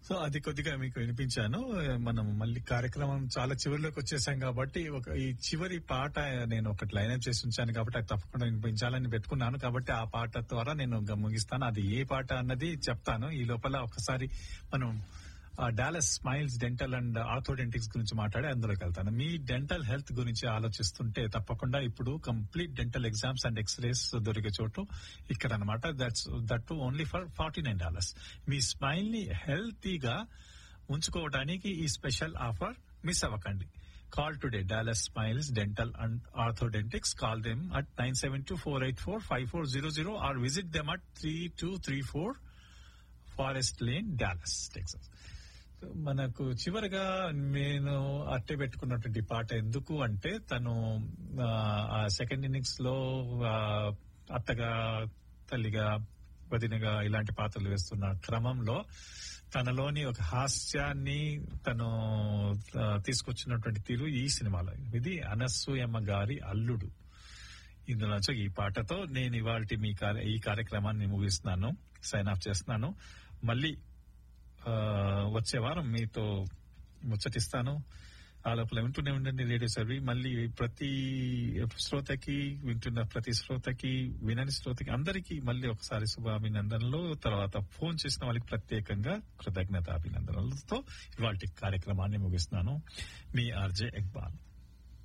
so అది కొద్దిగా మీకు వినిపించాను మనం మళ్ళీ కార్యక్రమం చాలా చివరిలోకి వచ్చేసాం కాబట్టి ఒక ఈ చివరి పాట నేను ఒకటి లైన్ చేసి ఉంచాను కాబట్టి అది తప్పకుండా వినిపించాలని పెట్టుకున్నాను కాబట్టి ఆ పాట ద్వారా నేను గ- ముగిస్తాను అది ఏ పాట అన్నది చెప్తాను ఈ లోపల ఒకసారి మనం Dallas smiles dental and orthodontics గురించి మాట్లాడి అందులోకి వెళ్తాను మీ డెంటల్ హెల్త్ గురించి ఆలోచిస్తుంటే తప్పకుండా ఇప్పుడు complete dental exams and x-rays దొరికే చోటు ఇక్కడ అనమాట that's that only for forty nine dollars మీ స్మైల్ ని హెల్తీగా ఉంచుకోవడానికి ఈ స్పెషల్ ఆఫర్ మిస్ అవ్వకండి call today Dallas smiles dental and orthodontics call them at nine seven two four eight four five four zero zero or visit them at three two three four forest lane Dallas Texas మనకు చివరిగా నేను అట్టే పెట్టుకున్నటువంటి పాట ఎందుకు అంటే తను ఆ సెకండ్ ఇన్నింగ్స్ లో ఆ, అత్తగా తల్లిగా వదినగా ఇలాంటి పాత్రలు వేస్తున్న క్రమంలో తనలోని ఒక హాస్యాన్ని తను ఆ, తీసుకొచ్చినటువంటి తీరు ఈ సినిమాలో ఇది అనసూయమ్మ గారి అల్లుడు ఇందులో ఈ పాటతో నేను ఇవాళ మీ కార్య- ఈ కార్యక్రమాన్ని ముగిస్తున్నాను సైన్ ఆఫ్ చేస్తున్నాను మళ్ళీ ఆ, వచ్చే వారం మీతో ముచ్చటిస్తాను ఆ లోపల వింటూనే ఉండండి రేడియో సర్వీ మళ్ళీ ప్రతి శ్రోతకి వింటున్న ప్రతి శ్రోతకి వినని శ్రోతకి అందరికీ మళ్ళీ ఒకసారి శుభాభినందనలు తర్వాత ఫోన్ చేసిన వాళ్ళకి ప్రత్యేకంగా కృతజ్ఞత అభినందనలతో ఇవాళ కార్యక్రమాన్ని ముగిస్తున్నాను మీ ఆర్జే ఎక్బాల్